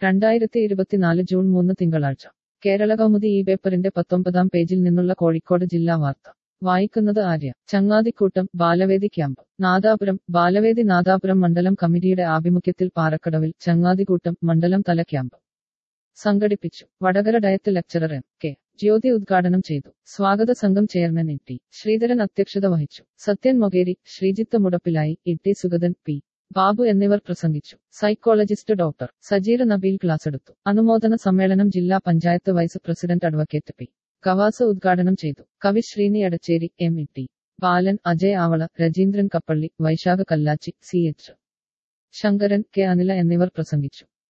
രണ്ടായിരത്തി ഇരുപത്തിനാല് ജൂൺ മൂന്ന് തിങ്കളാഴ്ച കേരള കൗമുദി ഈ പേപ്പറിന്റെ പത്തൊമ്പതാം പേജിൽ നിന്നുള്ള കോഴിക്കോട് ജില്ലാ വാർത്ത വായിക്കുന്നത് ആര്യ ചങ്ങാതിക്കൂട്ടം ബാലവേദി ക്യാമ്പ് നാദാപുരം ബാലവേദി നാദാപുരം മണ്ഡലം കമ്മിറ്റിയുടെ ആഭിമുഖ്യത്തിൽ പാറക്കടവിൽ ചങ്ങാതിക്കൂട്ടം മണ്ഡലം തല ക്യാമ്പ് സംഘടിപ്പിച്ചു Vatakara DIET lecturer M K Jyothi ഉദ്ഘാടനം ചെയ്തു സ്വാഗത സംഘം ചെയർമാൻ ഇ ടി ശ്രീധരൻ അധ്യക്ഷത വഹിച്ചു Sathyan Mokeri Sreejith Mudappilayi E T Sugathan P Babu എന്നിവർ പ്രസംഗിച്ചു psychologist doctor Sajeer Nabeel class എടുത്തു അനുമോദന സമ്മേളനം ജില്ലാ panchayat vice president advocate P Kavas ഉദ്ഘാടനം ചെയ്തു കവി Sreeni Adacheri M E T Balan Ajay Avala Rajeendran Kappally Vaishakh Kallachi C H Sankaran K Anila എന്നിവർ പ്രസംഗിച്ചു